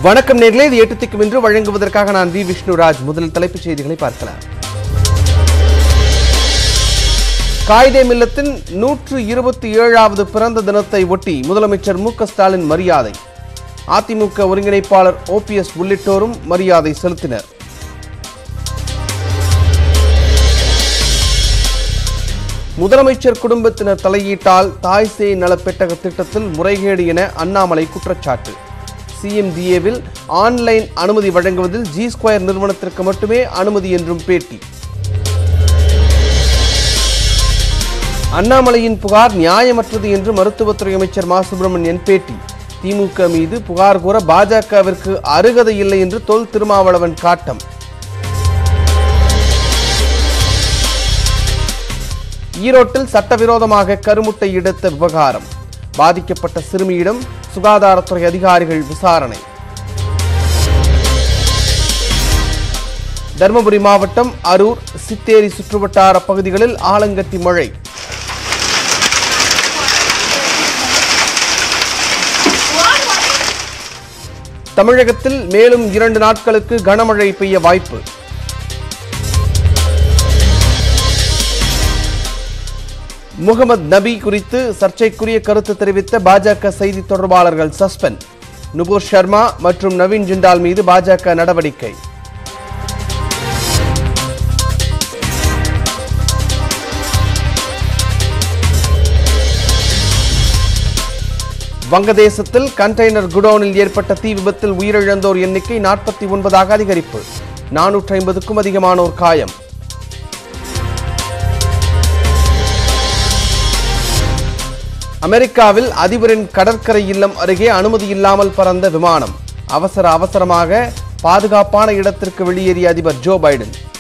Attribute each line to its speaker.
Speaker 1: வணக்கம் நேர்களே இது எட்டு திக்கும் என்று வழங்குவதற்காக நான் வி விஷ்ணுராஜ் முதலில் தலைப்புச் செய்திகளை பார்க்கலாம் காயிதே மில்லத்தின் நூற்று இருபத்தி ஏழாவது பிறந்த தினத்தை ஒட்டி முதலமைச்சர் மு க ஸ்டாலின் மரியாதை அதிமுக ஒருங்கிணைப்பாளர் ஓபிஎஸ் உள்ளிட்டோரும் மரியாதை செலுத்தினர் முதலமைச்சர் குடும்பத்தினர் தலையீட்டால் தாய் சேய் நலப்பெட்டக திட்டத்தில் முறைகேடு என அண்ணாமலை குற்றச்சாட்டு சிஎம்டிஏவில் ஆன்லைன் அனுமதி வழங்குவதில் ஜி ஸ்கொயர் நிறுவனத்திற்கு மட்டுமே அனுமதி என்றும் பேட்டி அண்ணாமலையின் புகார் நியாயமற்றது என்று மருத்துவத்துறை அமைச்சர் மா சுப்பிரமணியன் பேட்டி திமுக மீது புகார் கூற பாஜகவிற்கு அருகதை இல்லை என்று தொல் திருமாவளவன் காட்டம் ஈரோட்டில் சட்டவிரோதமாக கருமுட்டை எடுத்த விவகாரம் பாதிக்கப்பட்ட சிறுமியிடம் சுகாதாரத்துறை அதிகாரிகள் விசாரணை தருமபுரி மாவட்டம் அரூர் சித்தேரி சுற்றுவட்டார பகுதிகளில் ஆலங்கட்டி மழை தமிழகத்தில் மேலும் இரண்டு நாட்களுக்கு கனமழை பெய்ய வாய்ப்பு முகமது நபி குறித்து சர்ச்சைக்குரிய கருத்து தெரிவித்த பாஜக செய்தி தொடர்பாளர்கள் சஸ்பெண்ட் நுபுர் சர்மா மற்றும் நவீன் ஜிண்டால் மீது பாஜக நடவடிக்கை வங்கதேசத்தில் கண்டெய்னர் குடோனில் ஏற்பட்ட தீ விபத்தில் உயிரிழந்தோர் எண்ணிக்கை நாற்பத்தி ஒன்பதாக அதிகரிப்பு நானூற்றி ஐம்பதுக்கும் அதிகமானோர் காயம் அமெரிக்காவில் அதிபரின் கடற்கரை இல்லம் அருகே அனுமதி இல்லாமல் பறந்த விமானம் அவசர அவசரமாக பாதுகாப்பான இடத்திற்கு வெளியேறிய அதிபர் ஜோ பைடன்